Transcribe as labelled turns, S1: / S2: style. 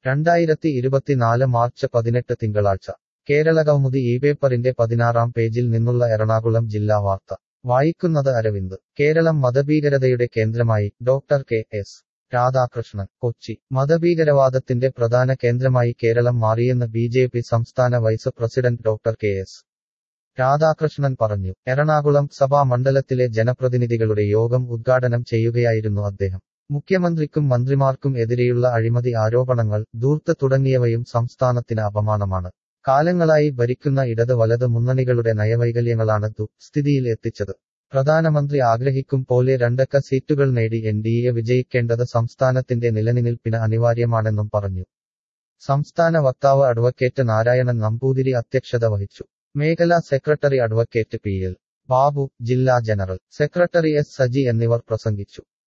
S1: രണ്ടായിരത്തി ഇരുപത്തിനാല് മാർച്ച് പതിനെട്ട് തിങ്കളാഴ്ച കേരള കൗമുദി ഈ പേപ്പറിന്റെ പതിനാറാം പേജിൽ നിന്നുള്ള എറണാകുളം ജില്ലാ വാർത്ത വായിക്കുന്നത് അരവിന്ദ് കേരളം മതഭീകരതയുടെ കേന്ദ്രമായി doctor K S Radhakrishnan Kochi മതഭീകരവാദത്തിന്റെ പ്രധാന കേന്ദ്രമായി കേരളം മാറിയെന്ന് ബി ജെ പി സംസ്ഥാന vice president doctor K S Radhakrishnan പറഞ്ഞു എറണാകുളം സഭാ മണ്ഡലത്തിലെ ജനപ്രതിനിധികളുടെ യോഗം ഉദ്ഘാടനം ചെയ്യുകയായിരുന്നു അദ്ദേഹം മുഖ്യമന്ത്രിക്കും മന്ത്രിമാർക്കും എതിരെയുള്ള അഴിമതി ആരോപണങ്ങൾ ധൂർത്ത് തുടങ്ങിയവയും സംസ്ഥാനത്തിന് അപമാനമാണ് കാലങ്ങളായി ഭരിക്കുന്ന ഇടത് വലത് മുന്നണികളുടെ നയവൈകല്യങ്ങളാണ് ദുഃസ്ഥിതിയിൽ എത്തിച്ചത് പ്രധാനമന്ത്രി ആഗ്രഹിക്കും പോലെ രണ്ടക്ക സീറ്റുകൾ നേടി എൻ ഡി എ വിജയിക്കേണ്ടത് സംസ്ഥാനത്തിന്റെ നിലനിൽപ്പിന് അനിവാര്യമാണെന്നും പറഞ്ഞു സംസ്ഥാന വക്താവ് അഡ്വക്കേറ്റ് നാരായണൻ നമ്പൂതിരി അധ്യക്ഷത വഹിച്ചു മേഖലാ secretary advocate P L Babu ജില്ലാ ജനറൽ സെക്രട്ടറി എസ് സജി എന്നിവർ പ്രസംഗിച്ചു